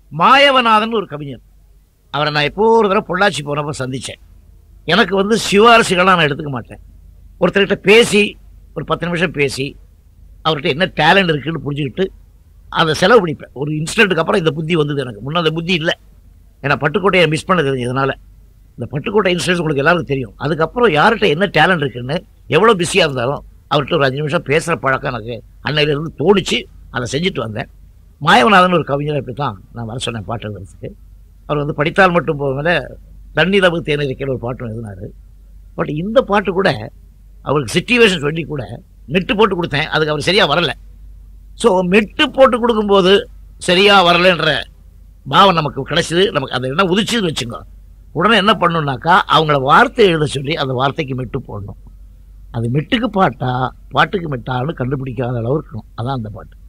மாயவநாதன் ஒரு கவிஞர் அவரை நான் எப்போ ஒரு தடவை பொள்ளாச்சி போனப்போ சந்திச்சேன் எனக்கு வந்து சிவாரசிகளாக நான் எடுத்துக்க மாட்டேன் ஒருத்தர்கிட்ட பேசி ஒரு பத்து நிமிஷம் பேசி அவர்கிட்ட என்ன டேலண்ட் இருக்குன்னு புரிஞ்சுக்கிட்டு அதை செலவு பண்ணிப்பேன் ஒரு இன்சிடென்ட்டுக்கு அப்புறம் இந்த புத்தி வந்தது எனக்கு முன்ன அந்த புத்தி இல்லை ஏன்னா பட்டுக்கோட்டையை மிஸ் பண்ண தெரிஞ்சதுனால இந்த பட்டுக்கோட்டை இன்சிடென்ட்ஸ் உங்களுக்கு எல்லாருக்கும் தெரியும் அதுக்கப்புறம் யார்கிட்ட என்ன டேலண்ட் இருக்குன்னு எவ்வளோ பிஸியாக இருந்தாலும் அவர்கிட்ட ஒரு அஞ்சு நிமிஷம் பேசுகிற பழக்கம் எனக்கு அன்னையிலேருந்து தோணிச்சு அதை செஞ்சுட்டு வந்தேன் மாயவநாதன் ஒரு கவிஞர் இப்படி தான் நான் வர சொன்னேன் பாட்டு எழுதுறதுக்கு அவர் வந்து படித்தால் மட்டும் போகல தண்ணீரவு தேனிருக்கிற ஒரு பாட்டும் எழுதினார் பட் இந்த பாட்டு கூட அவருக்கு சிச்சுவேஷன் சொல்லி கூட மெட்டு போட்டு கொடுத்தேன் அதுக்கு அவர் சரியாக வரல ஸோ மெட்டு போட்டு கொடுக்கும்போது சரியாக வரலன்ற பாவம் நமக்கு கிடைச்சது நமக்கு அதை என்ன உதிச்சுன்னு வச்சுங்க உடனே என்ன பண்ணணும்னாக்கா அவங்கள வார்த்தை எழுத சொல்லி அந்த வார்த்தைக்கு மெட்டு போடணும் அது மெட்டுக்கு பாட்டா பாட்டுக்கு மெட்டான்னு கண்டுபிடிக்காத அளவு இருக்கணும் அதான் அந்த பாட்டு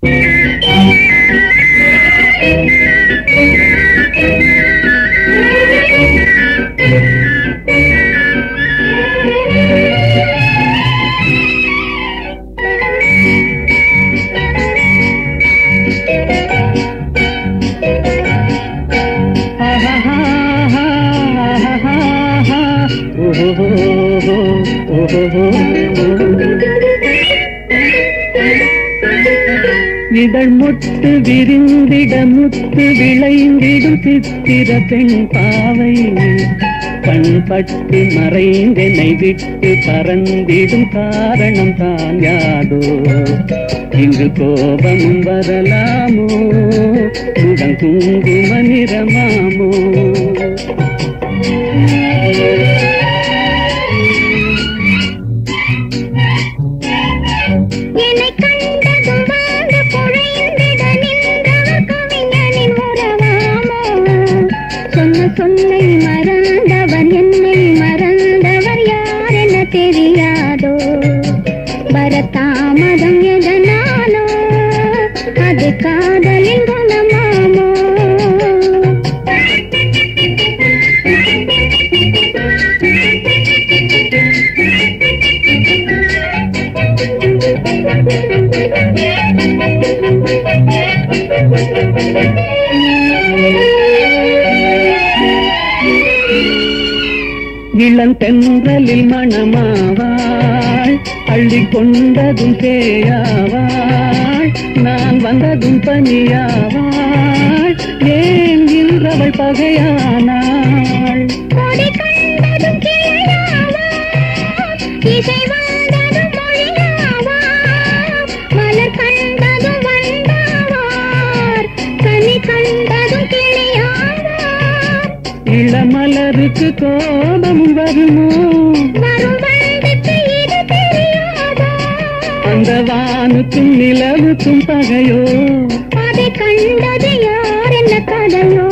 இதழ் முட்டு விரிந்திட முத்து விளைந்திடும் சித்திர பெண் பாவை கண்பட்டு மறைந்தெனை விட்டு பறந்திடும் காரணம் தான் யாதோ இங்கு கோபமும் வரலாமோ முகம் குங்கும நிறமாமோ என்னை கண்டதும் வாங்க குழைந்திட நின்றவர் கவிஞனின் உறவாமோ சொன்ன சொல்லை மறந்தவர் என்னை மறந்தவர் யார் என தெரியாதோ வரதாமதம் எதனாலோ அது காதலின் குணமாமோ இளந்தென்றலில் மணமாவாள் அள்ளி கொண்டதும் சேயாவாள் நான் வந்ததும் பனியாவாள் ஏன் இன்றவள் பகையானாள் கொடி கண்டதும் கிளையாவா இசை வந்ததும் மொழியாவா மலர் கண்டதும் வந்தாவார் கனி கண்டதும் கிளியாவார் இளமலருக்கு கோபம் வருமோ வரும் வண்டிக்கு இது தெரியாதா அந்த வானுக்கும் நிலவுக்கும் பகையோ அதை கண்டது யார் என்ன கதையோ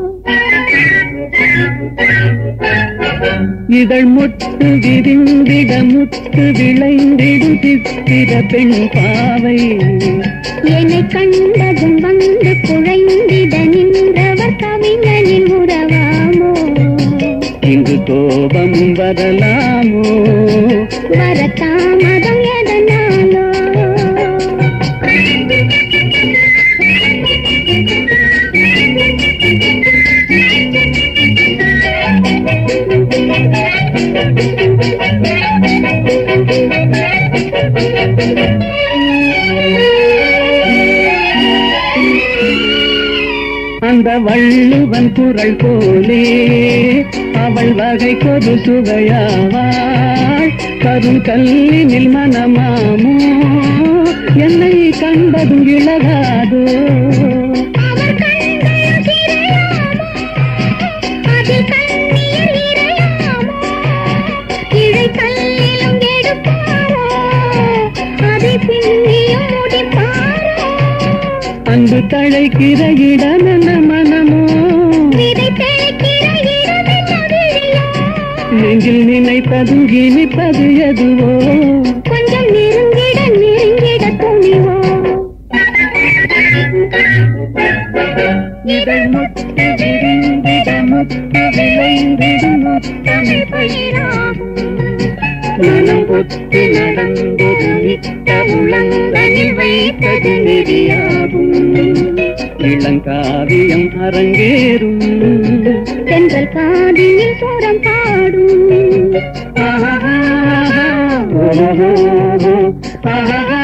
இதழ் முட்டு விரிந்திட முத்து விளைந்திடும் சித்திர பெண் பாவை என்னை கண்டதும் வந்து குழைந்திட நின்றவர் கவிஞனின் உறவாமோ இங்கு கோபம் வரலாமோ வரத்தாமதம் எதனாலோ அந்த வள்ளுவன் குரல் போலே அவள் வகை கொரு சுவையாவாள் கரும் கல்லினில் மனமாமோ என்னை கண்டதும் இழகாதோ அவர் கண்கள் சிறையாமோ அதில் கண்ணீர் இறையாமோ இழை கல்லிலும் எடுப்பாரோ அதை பின்னியும் முடிப்பாரோ அன்பு தழைக்கிற இடமென மனமோ விதை தெளிக்கிற இடமென்ன விழியோ நெஞ்சில் நினைப்பதும் இனிப்பது எதுவோ கொஞ்சம் நெருங்கிட நெருங்கிட துணிவோ இதழ் முட்டு விரிந்திட முத்து விளைந்திடும் முத்தமிழ் பயிராகும் மனம் பொத்து நடந்தது நித்த உளங்கனில் வைத்தது நெறியாகும் இளங்காவியம் அரங்கேறும் தென்றல் காதியில் சோரம் பாடும் ஆஹா, ஆஹா, ஆஹா, ஆஹா, ஆஹா,